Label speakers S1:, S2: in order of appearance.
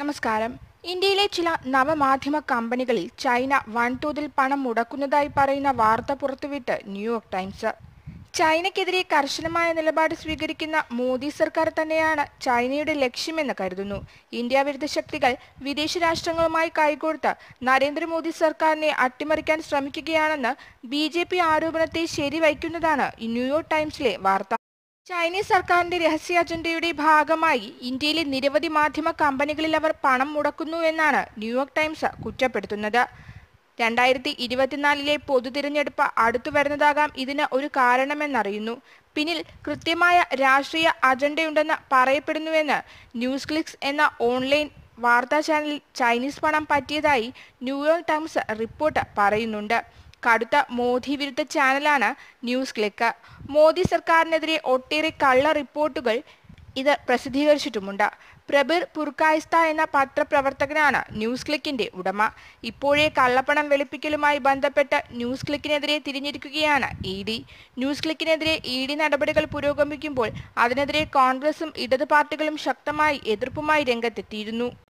S1: നമസ്കാരം ഇന്ത്യയിലെ ചില നവമാധ്യമ കമ്പനികളിൽ ചൈന വൻതോതിൽ പണം മുടക്കുന്നതായി പറയുന്ന വാർത്ത പുറത്തുവിട്ട് ന്യൂയോർക്ക് ടൈംസ് ചൈനയ്ക്കെതിരെ കർശനമായ നിലപാട് സ്വീകരിക്കുന്ന മോദി സർക്കാർ തന്നെയാണ് ചൈനയുടെ ലക്ഷ്യമെന്ന് കരുതുന്നു ഇന്ത്യ വിരുദ്ധ ശക്തികൾ വിദേശ രാഷ്ട്രങ്ങളുമായി കൈകോർത്ത് നരേന്ദ്രമോദി സർക്കാരിനെ അട്ടിമറിക്കാൻ ശ്രമിക്കുകയാണെന്ന് ബി ജെ പി ആരോപണത്തെ ശരിവയ്ക്കുന്നതാണ് ഈ ന്യൂയോർക്ക് ടൈംസിലെ വാർത്ത ചൈനീസ് സർക്കാരിന്റെ രഹസ്യ അജണ്ടയുടെ ഭാഗമായി ഇന്ത്യയിലെ നിരവധി മാധ്യമ കമ്പനികളിൽ അവർ പണം മുടക്കുന്നു എന്നാണ് ന്യൂയോർക്ക് ടൈംസ് കുറ്റപ്പെടുത്തുന്നത് രണ്ടായിരത്തി ഇരുപത്തിനാലിലെ പൊതു തിരഞ്ഞെടുപ്പ് അടുത്തു വരുന്നതാകാം ഇതിന് ഒരു കാരണമെന്നറിയുന്നു പിന്നിൽ കൃത്യമായ രാഷ്ട്രീയ അജണ്ടയുണ്ടെന്ന് പറയപ്പെടുന്നുവെന്ന് ന്യൂസ് ക്ലിക്സ് എന്ന ഓൺലൈൻ വാർത്താ ചാനലിൽ ചൈനീസ് പണം പറ്റിയതായി ന്യൂയോർക്ക് ടൈംസ് റിപ്പോർട്ട് പറയുന്നുണ്ട് കടുത്ത മോദി വിരുദ്ധ ചാനലാണ് ന്യൂസ് ക്ലിക്ക് മോദി സർക്കാരിനെതിരെ ഒട്ടേറെ കള്ള റിപ്പോർട്ടുകൾ ഇത് പ്രസിദ്ധീകരിച്ചിട്ടുമുണ്ട് പ്രബിർ പുർക്കായിസ്ത എന്ന പത്രപ്രവർത്തകനാണ് ന്യൂസ് ക്ലിക്കിന്റെ ഉടമ ഇപ്പോഴേ കള്ളപ്പണം വെളുപ്പിക്കലുമായി ബന്ധപ്പെട്ട് ന്യൂസ് ക്ലിക്കിനെതിരെ തിരിഞ്ഞിരിക്കുകയാണ് ഇ ഡി ന്യൂസ് ക്ലിക്കിനെതിരെ ഇ ഡി നടപടികൾ പുരോഗമിക്കുമ്പോൾ അതിനെതിരെ കോൺഗ്രസും ഇടതു പാർട്ടികളും ശക്തമായി എതിർപ്പുമായി രംഗത്തെത്തിയിരുന്നു